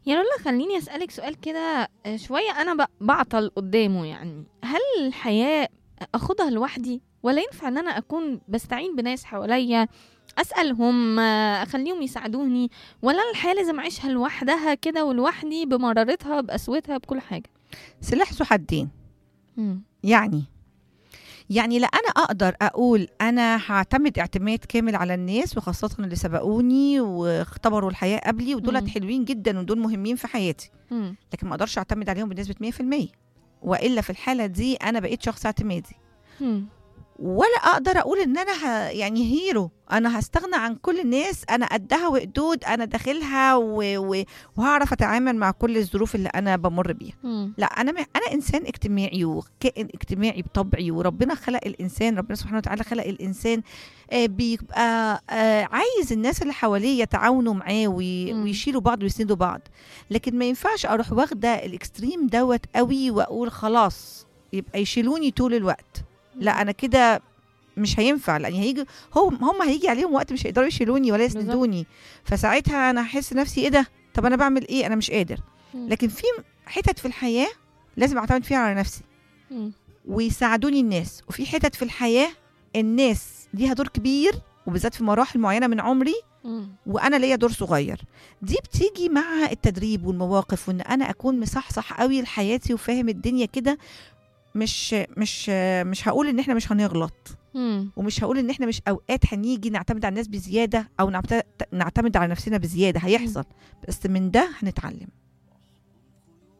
يا لولا خليني أسألك سؤال كده آه، شوية أنا ب- بعطل قدامه يعني هل الحياة أخدها لوحدي ولا ينفع إن أنا أكون بستعين بناس حواليا أسألهم آه، أخليهم يساعدوني ولا أنا الحياة لازم أعيشها لوحدها كده ولوحدي بمرارتها بقسوتها بكل حاجة سلاح ذو حدين مم. يعني يعني لا انا اقدر اقول انا هعتمد اعتماد كامل على الناس وخاصه اللي سبقوني واختبروا الحياه قبلي ودولت مم. حلوين جدا ودول مهمين في حياتي مم. لكن ما اقدرش اعتمد عليهم بنسبه 100% والا في الحاله دي انا بقيت شخص اعتمادي مم. ولا اقدر اقول ان انا ه... يعني هيرو انا هستغنى عن كل الناس انا قدها وقدود انا داخلها و... و... وهعرف اتعامل مع كل الظروف اللي انا بمر بيها مم. لا انا م... انا انسان اجتماعي وكائن اجتماعي بطبعي وربنا خلق الانسان ربنا سبحانه وتعالى خلق الانسان آه، بيبقى آه، عايز الناس اللي حواليه يتعاونوا معاه وي... مم. ويشيلوا بعض ويسندوا بعض لكن ما ينفعش اروح واخده الاكستريم دوت قوي واقول خلاص يبقى يشيلوني طول الوقت لا انا كده مش هينفع لان هيجي هم هم هيجي عليهم وقت مش هيقدروا يشيلوني ولا بالظبط. يسندوني فساعتها انا هحس نفسي ايه ده طب انا بعمل ايه انا مش قادر مم. لكن في حتت في الحياه لازم اعتمد فيها على نفسي مم. ويساعدوني الناس وفي حتت في الحياه الناس ليها دور كبير وبالذات في مراحل معينه من عمري مم. وانا ليا دور صغير دي بتيجي مع التدريب والمواقف وان انا اكون مصحصح قوي لحياتي وفاهم الدنيا كده مش مش مش هقول ان احنا مش هنغلط مم. ومش هقول ان احنا مش اوقات هنيجي نعتمد على الناس بزياده او نعت- نعتمد على نفسنا بزياده هيحصل بس من ده هنتعلم